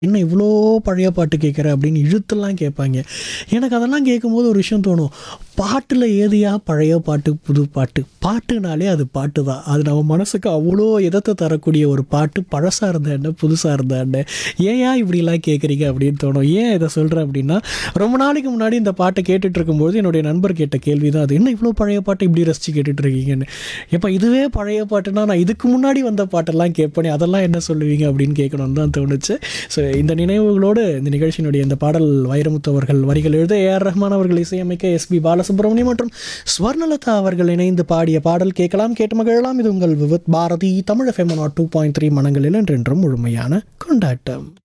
என்ன இவ்வளோ பழைய பாட்டு கேட்குற அப்படின்னு இழுத்தெல்லாம் கேட்பாங்க எனக்கு அதெல்லாம் கேட்கும்போது ஒரு விஷயம் தோணும் பாட்டில் ஏதியா பழைய பாட்டு புது பாட்டு பாட்டுனாலே அது பாட்டு தான் அது நம்ம மனசுக்கு அவ்வளோ இதத்தை தரக்கூடிய ஒரு பாட்டு பழசாக இருந்த என்ன புதுசாக இருந்த என்ன ஏன் இப்படிலாம் கேட்குறீங்க அப்படின்னு தோணும் ஏன் இதை சொல்கிறேன் அப்படின்னா ரொம்ப நாளைக்கு முன்னாடி இந்த பாட்டை கேட்டுட்டு இருக்கும்போது என்னுடைய நண்பர் கேட்ட கேள்வி தான் அது என்ன இவ்வளோ பழைய பாட்டு இப்படி ரசித்து கேட்டுட்டு இருக்கீங்கன்னு எப்போ இதுவே பழைய பாட்டுனா நான் இதுக்கு முன்னாடி வந்த பாட்டெல்லாம் கேட்பேனே அதெல்லாம் என்ன சொல்லுவீங்க அப்படின்னு கேட்கணும்னு தான் தோணுச்சு ஸோ இந்த நினைவுகளோடு இந்த நிகழ்ச்சியினுடைய இந்த பாடல் வைரமுத்து அவர்கள் வரிகள் எழுத ஏஆர் ரஹ்மான் அவர்கள் இசையமைக்க எஸ்பி பாலசுப்ரமணியம் மற்றும் ஸ்வர்ணலதா அவர்கள் இணைந்து பாடிய பாடல் கேட்கலாம் கேட்டு மகிழலாம் இது உங்கள் Vividh Bharati Tamil FM nought two point three மனங்களில் என்றென்றும் முழுமையான கொண்டாட்டம்